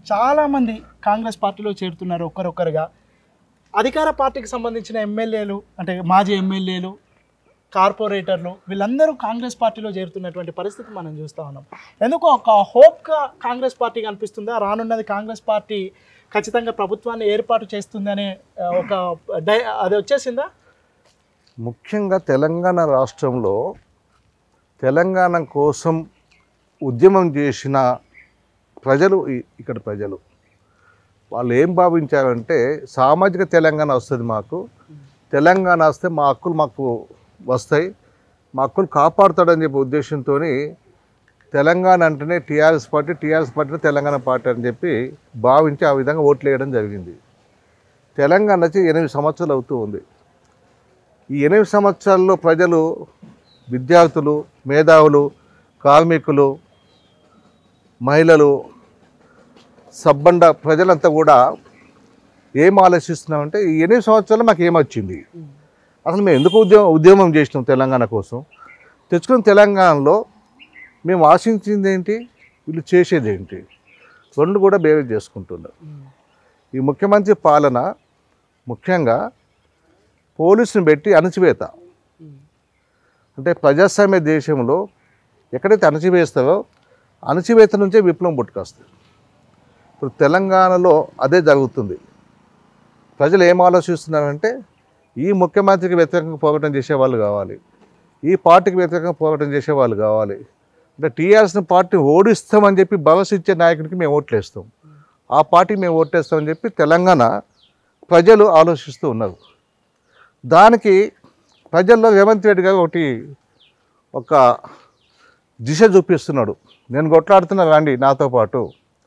చాలామంది కాంగ్రెస్ పార్టీలో చేరుతున్నారు ఒక్కరొక్కరుగా అధికార పార్టీకి సంబంధించిన ఎమ్మెల్యేలు అంటే మాజీ ఎమ్మెల్యేలు కార్పొరేటర్లు వీళ్ళందరూ కాంగ్రెస్ పార్టీలో చేరుతున్నటువంటి పరిస్థితి మనం చూస్తూ ఉన్నాం ఎందుకు ఒక హోప్గా కాంగ్రెస్ పార్టీ కనిపిస్తుందా రానున్నది కాంగ్రెస్ పార్టీ ఖచ్చితంగా ప్రభుత్వాన్ని ఏర్పాటు చేస్తుందనే ఆ, ఒక డై అది వచ్చేసిందా ముఖ్యంగా తెలంగాణ రాష్ట్రంలో తెలంగాణ కోసం ఉద్యమం చేసిన ప్రజలు ఇ- ఇక్కడ ప్రజలు వాళ్ళు ఏం భావించారంటే సామాజిక తెలంగాణ వస్తుంది మాకు తెలంగాణ వస్తే మా హక్కులు మాకు వస్తాయి మా హక్కులు కాపాడుతాడని చెప్పే ఉద్దేశంతో తెలంగాణ అంటేనే TRS party TRS party Telangana party అని చెప్పి భావించి ఆ విధంగా ఓట్లు వేయడం జరిగింది తెలంగాణ వచ్చి ఎనిమిది సంవత్సరాలు అవుతూ ఉంది ఈ ఎనిమిది సంవత్సరాల్లో ప్రజలు విద్యార్థులు మేధావులు కార్మికులు మహిళలు సబ్బండ ప్రజలంతా కూడా ఏం ఆలోచిస్తున్నామంటే ఈ ఎనిమిది సంవత్సరాలు మాకు ఏమొచ్చింది అసలు మేము ఎందుకు ఉద్యమం ఉద్యమం చేసినాం తెలంగాణ కోసం తెచ్చుకున్న తెలంగాణలో మేము ఆశించింది ఏంటి వీళ్ళు చేసేది ఏంటి రెండు కూడా బేరే చేసుకుంటున్నారు ఈ ముఖ్యమంత్రి పాలన ముఖ్యంగా పోలీసుని పెట్టి అణచివేత అంటే ప్రజాస్వామ్య దేశంలో ఎక్కడైతే అణచివేస్తారో అణచివేత నుంచే విప్లవం పుట్టుకొస్తుంది ఇప్పుడు తెలంగాణలో అదే జరుగుతుంది ప్రజలు ఏం ఆలోచిస్తున్నారంటే ఈ ముఖ్యమంత్రికి వ్యతిరేకంగా పోరాటం చేసేవాళ్ళు కావాలి ఈ పార్టీకి వ్యతిరేకంగా పోరాటం చేసేవాళ్ళు కావాలి అంటే టీఆర్ఎస్ని పార్టీ ఓడిస్తామని చెప్పి భరోసా ఇచ్చే నాయకుడికి మేము ఓట్లేస్తాం ఆ పార్టీకి మేము ఓట్లేస్తామని చెప్పి తెలంగాణ ప్రజలు ఆలోచిస్తూ ఉన్నారు దానికి ప్రజల్లో రేవంత్ రెడ్డి గారు ఒకటి ఒక దిశ చూపిస్తున్నాడు నేను కొట్లాడుతున్నా రండి నాతో పాటు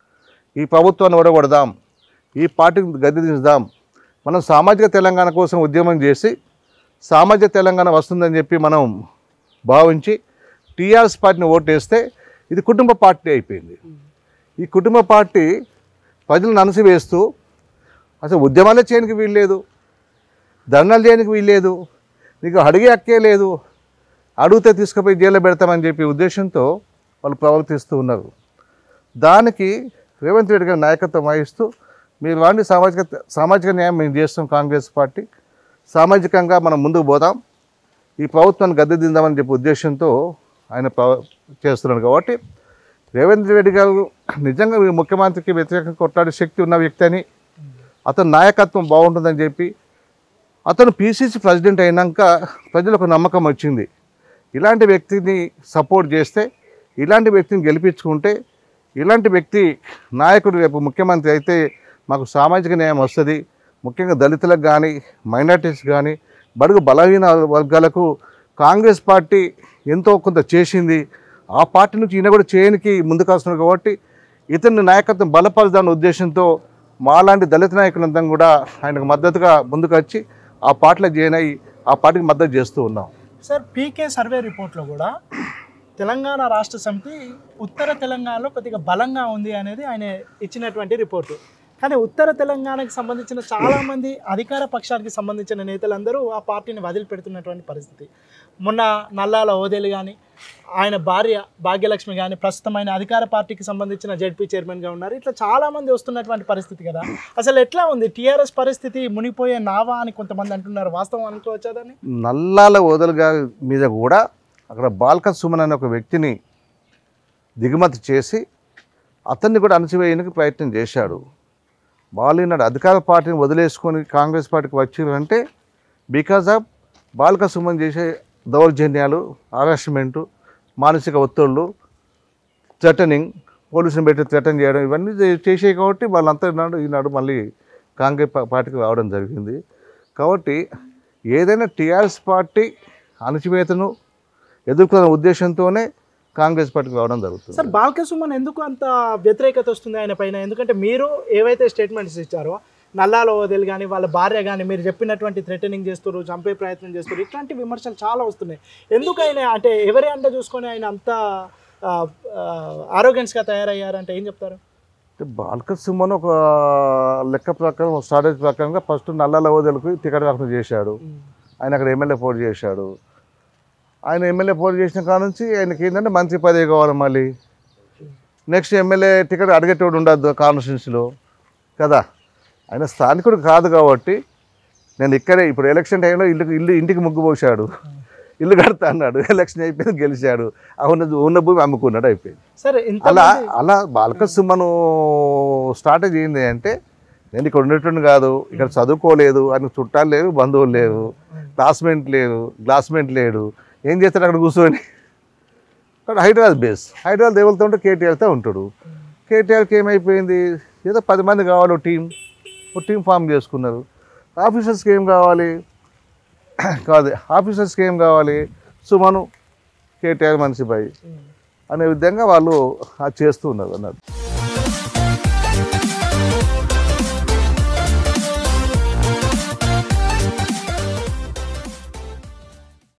ఈ ప్రభుత్వాన్ని ఓడగొడదాం ఈ పార్టీని గద్దె దించుదాం మనం సామాజిక తెలంగాణ కోసం ఉద్యమం చేసి సామాజిక తెలంగాణ వస్తుందని చెప్పి మనం భావించి టీఆర్ఎస్ పార్టీని ఓటేస్తే ఇది కుటుంబ పార్టీ అయిపోయింది ఈ కుటుంబ పార్టీ ప్రజలను అణసివేస్తూ అసలు ఉద్యమాలే చేయడానికి వీల్లేదు ధర్నాలు చేయడానికి వీల్లేదు నీకు అడిగే హక్కే లేదు అడిగితే తీసుకుపోయి జైల్లో పెడతామని చెప్పి ఉద్దేశంతో వాళ్ళు ప్రవర్తిస్తూ ఉన్నారు దానికి రేవంత్ రెడ్డి గారి నాయకత్వం వహిస్తూ మీరు వాడిని సామాజిక సామాజిక న్యాయం మేము చేస్తాం కాంగ్రెస్ పార్టీ సామాజికంగా మనం ముందుకు పోదాం ఈ ప్రభుత్వాన్ని గద్దె దిందామని చెప్పి ఉద్దేశంతో ఆయన ప్రవ చేస్తున్నాడు కాబట్టి రేవంత్ రెడ్డి గారు నిజంగా ఈ ముఖ్యమంత్రికి వ్యతిరేకంగా కొట్లాడే శక్తి ఉన్న వ్యక్తి అని అతని నాయకత్వం బాగుంటుందని చెప్పి అతను పీసీసీ ప్రెసిడెంట్ అయినాక ప్రజలకు నమ్మకం వచ్చింది ఇలాంటి వ్యక్తిని సపోర్ట్ చేస్తే ఇలాంటి వ్యక్తిని గెలిపించుకుంటే ఇలాంటి వ్యక్తి నాయకుడు రేపు ముఖ్యమంత్రి అయితే మాకు సామాజిక న్యాయం వస్తుంది ముఖ్యంగా దళితులకు కానీ మైనార్టీస్ కానీ బడుగు బలహీన వర్గాలకు కాంగ్రెస్ పార్టీ ఎంతో కొంత చేసింది ఆ పార్టీ నుంచి ఈయన కూడా చేయనికి ముందుకు వస్తున్నాడు కాబట్టి ఇతని నాయకత్వం బలపరదాని ఉద్దేశంతో మాలాంటి దళిత నాయకులంతా కూడా ఆయనకు మద్దతుగా ముందుకు వచ్చి ఆ పార్టీలో జాయిన్ అయ్యి ఆ పార్టీకి మద్దతు చేస్తూ ఉన్నాం సార్ పీకే సర్వే రిపోర్ట్లో కూడా తెలంగాణ రాష్ట్ర సమితి ఉత్తర తెలంగాణలో కొద్దిగా బలంగా ఉంది అనేది ఆయన ఇచ్చినటువంటి రిపోర్టు కానీ ఉత్తర తెలంగాణకి సంబంధించిన చాలామంది అధికార పక్షానికి సంబంధించిన నేతలందరూ ఆ పార్టీని వదిలిపెడుతున్నటువంటి పరిస్థితి మొన్న నల్లాల ఓదేలు కానీ ఆయన భార్య భాగ్యలక్ష్మి కానీ ప్రస్తుతం ఆయన అధికార పార్టీకి సంబంధించిన జెడ్పీ చైర్మన్గా ఉన్నారు ఇట్లా చాలామంది వస్తున్నటువంటి పరిస్థితి కదా అసలు ఎట్లా ఉంది టీఆర్ఎస్ పరిస్థితి మునిగిపోయే నావా అని కొంతమంది అంటున్నారు వాస్తవం అనుకోవచ్చా దాన్ని నల్లాల ఓదలు గారి మీద కూడా అక్కడ బాల్క సుమన్ అనే ఒక వ్యక్తిని దిగుమతి చేసి అతన్ని కూడా అణచివేయడానికి ప్రయత్నం చేశాడు వాళ్ళు ఈనాడు అధికార పార్టీని వదిలేసుకొని కాంగ్రెస్ పార్టీకి వచ్చిందంటే బికాజ్ ఆఫ్ బాల్క సుమన్ చేసే దౌర్జన్యాలు హరాస్మెంటు మానసిక ఒత్తిళ్ళు థ్రెటనింగ్ పోలీసుని పెట్టి థ్రెటన్ చేయడం ఇవన్నీ చే- చేసాయి కాబట్టి వాళ్ళంతా ఈనాడు ఈనాడు మళ్ళీ కాంగ్రెస్ పా- పార్టీకి రావడం జరిగింది కాబట్టి ఏదైనా టీఆర్ఎస్ పార్టీ అణచివేతను ఎదుర్కొనే ఉద్దేశంతోనే కాంగ్రెస్ పార్టీకి రావడం జరుగుతుంది సార్ బాల్క సుమన్ ఎందుకు అంత వ్యతిరేకత వస్తుంది ఆయన పైన ఎందుకంటే మీరు ఏవైతే స్టేట్మెంట్స్ ఇచ్చారో నల్లాల ఓదెలు కానీ వాళ్ళ భార్య కానీ మీరు చెప్పినటువంటి థ్రెటనింగ్ చేస్తారు చంపే ప్రయత్నం చేస్తారు ఇట్లాంటి విమర్శలు చాలా వస్తున్నాయి ఎందుకు ఆయన అంటే ఎవరి అండ చూసుకొని ఆయన అంత ఆరోగ్యన్స్గా తయారయ్యారంటే ఏం చెప్తారు అంటే బాల్క సుమన్ ఒక లెక్క ప్రకారం ఒక స్ట్రాటజీ ప్రకారంగా ఫస్ట్ నల్లాల ఓదలకు టికెట్ వ్యాపారం చేశాడు ఆయన అక్కడ ఎమ్మెల్యే పోటీ చేశాడు ఆయన ఎమ్మెల్యే పోటీ చేసిన కాడ నుంచి ఆయనకి ఏంటంటే మంత్రి పదవి కావాలి మళ్ళీ నెక్స్ట్ ఎమ్మెల్యే టికెట్ అడిగేటోడు ఉండద్దు కాన్స్టిట్యున్సీలో కదా ఆయన స్థానికుడు కాదు కాబట్టి నేను ఇక్కడే ఇప్పుడు ఎలక్షన్ టైంలో ఇల్లు ఇల్లు ఇంటికి ముగ్గు పోసాడు ఇల్లు కడతా అన్నాడు ఎలక్షన్ అయిపోయింది గెలిచాడు ఆ ఉన్న ఉన్న భూమి అమ్ముకున్నాడు అయిపోయింది సరే ఇంత అలా అలా బాలక సుమను స్ట్రాటజీ ఏంటి అంటే నేను ఇక్కడ ఉండేటోడు కాదు ఇక్కడ చదువుకోలేదు అని చుట్టాలు లేరు బంధువులు లేరు క్లాస్మేట్ లేరు క్లాస్మేట్ లేడు ఏం చేస్తాడు అక్కడ కూర్చొని అక్కడ హైదరాబాద్ బేస్ హైదరాబాద్ దేవులతో ఉంటే కేటీఆర్తో ఉంటాడు కేటీఆర్కి ఏమైపోయింది ఏదో పది మంది కావాలి ఒక టీం ఒక టీం ఫామ్ చేసుకున్నారు ఆఫీసర్స్కి ఏం కావాలి కాదు ఆఫీసర్స్కి ఏం కావాలి సుమను కేటీఆర్ మనిషిపై అనే విధంగా వాళ్ళు అది చేస్తూ ఉన్నారు అన్నట్టు